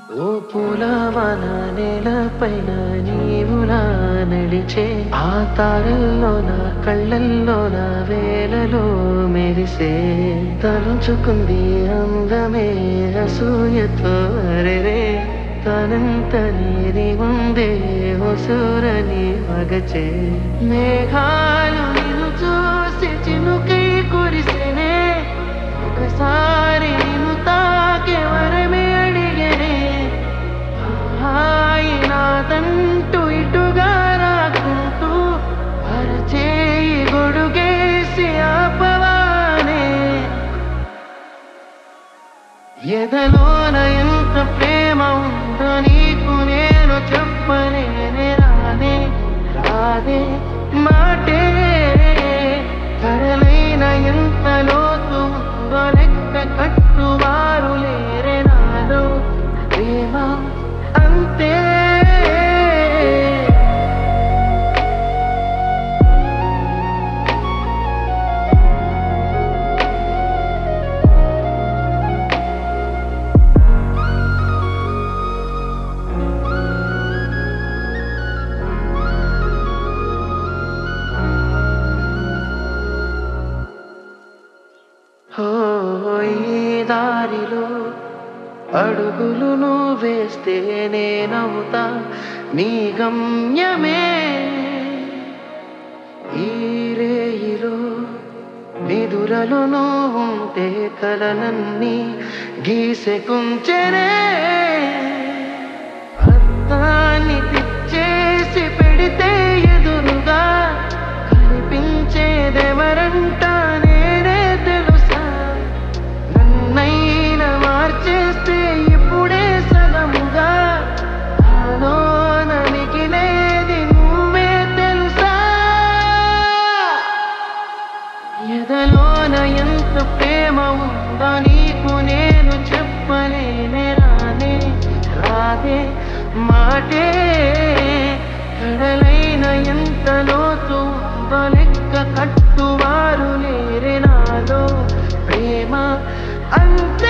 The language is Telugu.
ఓ పూలవన నేలపైన నీవులా నడిచే ఆ తారల్లో నా కళ్ళల్లో నా వేలలో మెరిసే తలుచుకుంది అందమే అసూయతో అరెరే తనంత నీరి ముందే ఒసూరని మగచే మేఘాలు నిన్ను చూసి చినుకై కురిసినే ఒకసారి నిన్ను తాకే వరమే అడిగనే హాయి నాదంటూ ఇటుగా రాకుంటూ అరచేయి గొడుగేసి ఆపవానే ఎదలోన ఎంత ప్రేమ ఉందో నీకు నేను చెప్పలేనే రానే రాదే మాటే కడలైన ఎంత లోతు ఉందో లెక్క కట్టువారు లేరే నాలో ప్రేమ అంతే ఓ ఈ దారిలో అడుగులు నువ్వు వేస్తే నేనవుతా నీ గమ్యమే ఈ రేయిలో నిదురలు నువ్వు ఉంటే కలనన్నీ గీసె కుంచెనే అర్థాన్ని తెచ్చేసి పెడితే ఎదురుగా కనిపించేదెవరంట నేనే తెలుసా నన్నైనా మార్చేస్తే ఇప్పుడే సగముగా నాలోన మిగిలేది నువ్వే తెలుసా ఎదలోన ఎంత ప్రేమ ఉందో నీకు నేను చెప్పలేనే రానే రాదే మాటే కడలైన ఎంత లోతు ఉందో లెక్క కట్టువారు లేరే నాలో ప్రేమ అంతే